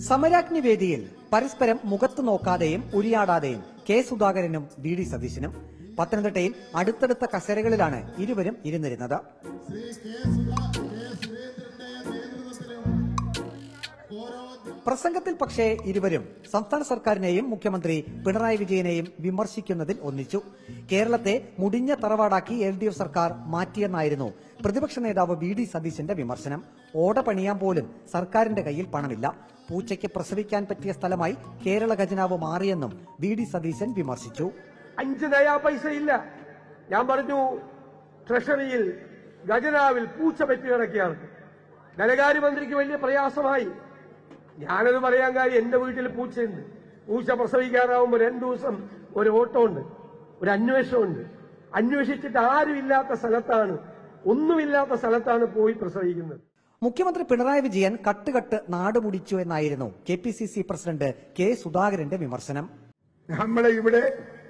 സമരാഗ്നി വേദിയിൽ പരസ്പരം മുഖത്ത് നോക്കാതെയും ഉരിയാടാതെയും കെ സുധാകരനും വി ഡി സതീശനും പത്തനംതിട്ടയിൽ അടുത്തടുത്ത കസേരകളിലാണ് ഇരുവരും ഇരുന്നിരുന്നത് പ്രസംഗത്തിൽ പക്ഷേ ഇരുവരും സംസ്ഥാന സർക്കാരിനെയും മുഖ്യമന്ത്രി പിണറായി വിജയനെയും വിമർശിക്കുന്നതിൽ ഒന്നിച്ചു കേരളത്തെ മുടിഞ്ഞ തറവാടാക്കി എൽ ഡി എഫ് സർക്കാർ മാറ്റിയെന്നായിരുന്നു പ്രതിപക്ഷ നേതാവ് വി ഡി സതീശന്റെ വിമർശനം ഓട പണിയാൻ പോലും സർക്കാരിന്റെ കയ്യിൽ പണമില്ല പൂച്ചയ്ക്ക് പ്രസവിക്കാൻ പറ്റിയ സ്ഥലമായി കേരള ഖജനാവ് മാറിയെന്നും വി ഡി സതീശൻ വിമർശിച്ചു അഞ്ച് നയാ പൈസ ഇല്ല ഞാൻ പറഞ്ഞു ട്രഷറിയിൽ ഖജനാവിൽ പൂച്ച പറ്റി കിടക്കുകയാണ് ധനകാര്യമന്ത്രിക്ക് വലിയ പ്രയാസമായി ഞാനത് പറയാൻ കാര്യം എന്റെ വീട്ടിൽ പൂച്ചയുണ്ട് പൂച്ച പ്രസവിക്കാറാവുമ്പോൾ രണ്ടു ദിവസം ഒരു ഓട്ടമുണ്ട് ഒരു അന്വേഷണമുണ്ട് അന്വേഷിച്ചിട്ട് ആരും ഇല്ലാത്ത സ്ഥലത്താണ് ഒന്നുമില്ലാത്ത സ്ഥലത്താണ് പോയി പ്രസവിക്കുന്നത് മുഖ്യമന്ത്രി പിണറായി വിജയൻ കട്ടുകട്ട് നാടുമുടിച്ചു എന്നായിരുന്നു K P C C president K സുധാകരന്റെ വിമർശനം നമ്മളെ ഇവിടെ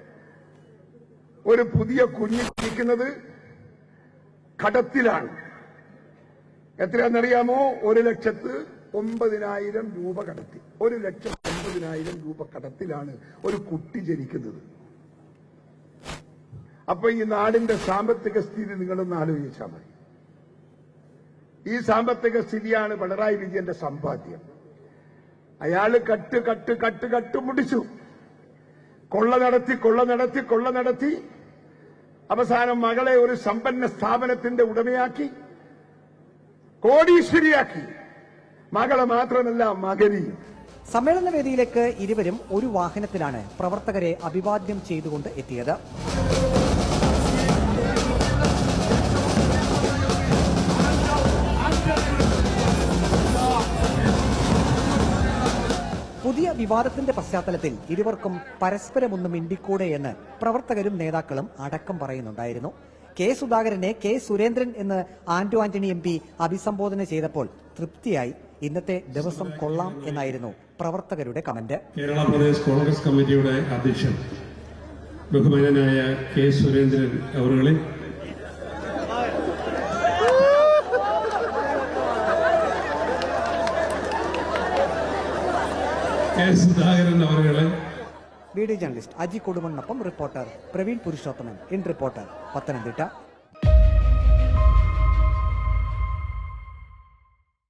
ഒരു പുതിയ കുഞ്ഞ് ഇരിക്കുന്നത് കടത്തിലാണ് എത്രയാണെന്നറിയാമോ ഒരു ലക്ഷത്ത് ഒമ്പതിനായിരം രൂപ കടത്തി ഒരു ലക്ഷം ഒമ്പതിനായിരം രൂപ കടത്തിലാണ് ഒരു കുട്ടി ജനിക്കുന്നത് അപ്പൊ ഈ നാടിന്റെ സാമ്പത്തിക സ്ഥിതി നിങ്ങളൊന്ന് ആലോചിച്ചാൽ മതി ഈ സാമ്പത്തിക സ്ഥിതിയാണ് പിണറായി വിജയന്റെ സമ്പാദ്യം അയാള് കട്ട് കട്ട് കട്ട് കട്ട് മുടിച്ചു കൊള്ള നടത്തി കൊള്ള നടത്തി കൊള്ള നടത്തി അവസാനം മകളെ ഒരു സമ്പന്ന സ്ഥാപനത്തിന്റെ ഉടമയാക്കി കോടീശ്വരിയാക്കി മകളെ മാത്രമല്ല മകനെയും സമ്മേളന വേദിയിലേക്ക് ഇരുവരും ഒരു വാഹനത്തിലാണ് പ്രവർത്തകരെ അഭിവാദ്യം ചെയ്തുകൊണ്ട് എത്തിയത് പുതിയ വിവാദത്തിന്റെ പശ്ചാത്തലത്തിൽ ഇരുവർക്കും പരസ്പരമൊന്ന് മിണ്ടിക്കൂടെ എന്ന് പ്രവർത്തകരും നേതാക്കളും അടക്കം പറയുന്നുണ്ടായിരുന്നു കെ സുധാകരനെ കെ സുരേന്ദ്രൻ എന്ന് ആന്റോ ആന്റണി എം പി അഭിസംബോധന ചെയ്തപ്പോൾ തൃപ്തിയായി ഇന്നത്തെ ദിവസം കൊള്ളാം എന്നായിരുന്നു പ്രവർത്തകരുടെ കമന്റ് കേരള പ്രദേശ് കോൺഗ്രസ് കമ്മിറ്റിയുടെ അധ്യക്ഷൻ ബഹുമാനനായ കെ സുരേന്ദ്രൻ അവറുകളെ കെ സുധാകരൻ അവറുകളെ വീഡിയോ ജേർണലിസ്റ്റ് അജി കൊടുമണ്ണൊപ്പം reporter Praveen Purushothaman in reporter Pathanamthitta